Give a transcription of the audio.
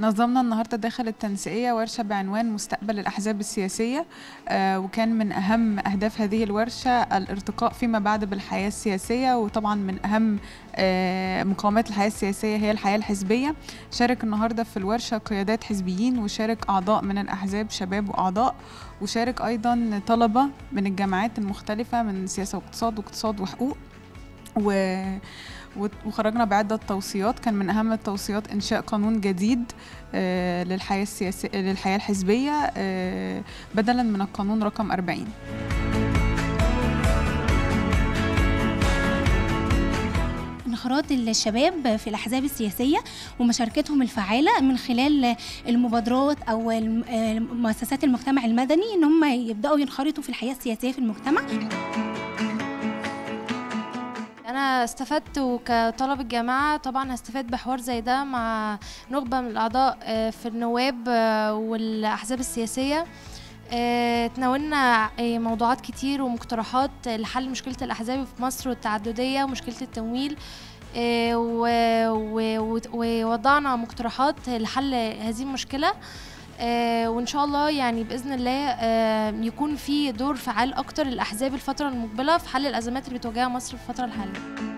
نظمنا النهارده داخل التنسيقية ورشة بعنوان مستقبل الأحزاب السياسية آه، وكان من أهم أهداف هذه الورشة الارتقاء فيما بعد بالحياة السياسية وطبعا من أهم آه، مقاومات الحياة السياسية هي الحياة الحزبية شارك النهارده في الورشة قيادات حزبيين وشارك أعضاء من الأحزاب شباب وأعضاء وشارك أيضا طلبة من الجامعات المختلفة من سياسة واقتصاد واقتصاد وحقوق و... وت- وخرجنا بعدة توصيات كان من أهم التوصيات إنشاء قانون جديد آه، للحياة السياسية للحياة الحزبية آه، بدلا من القانون رقم 40 انخراط الشباب في الأحزاب السياسية ومشاركتهم الفعالة من خلال المبادرات أو الم- مؤسسات المجتمع المدني إن هم يبدأوا ينخرطوا في الحياة السياسية في المجتمع انا استفدت وكطلب الجامعه طبعا هستفاد بحوار زي ده مع نخبه من الاعضاء آه، في النواب آه، والاحزاب السياسيه آه، تناولنا آه، موضوعات كتير ومقترحات لحل مشكله الاحزاب في مصر والتعدديه ومشكله التمويل آه، و- و- ووضعنا مقترحات لحل هذه المشكله آه، وان شاء الله يعني باذن الله آه، يكون في دور فعال اكتر للاحزاب الفتره المقبله في حل الازمات اللي بتواجهها مصر في الفتره الحاليه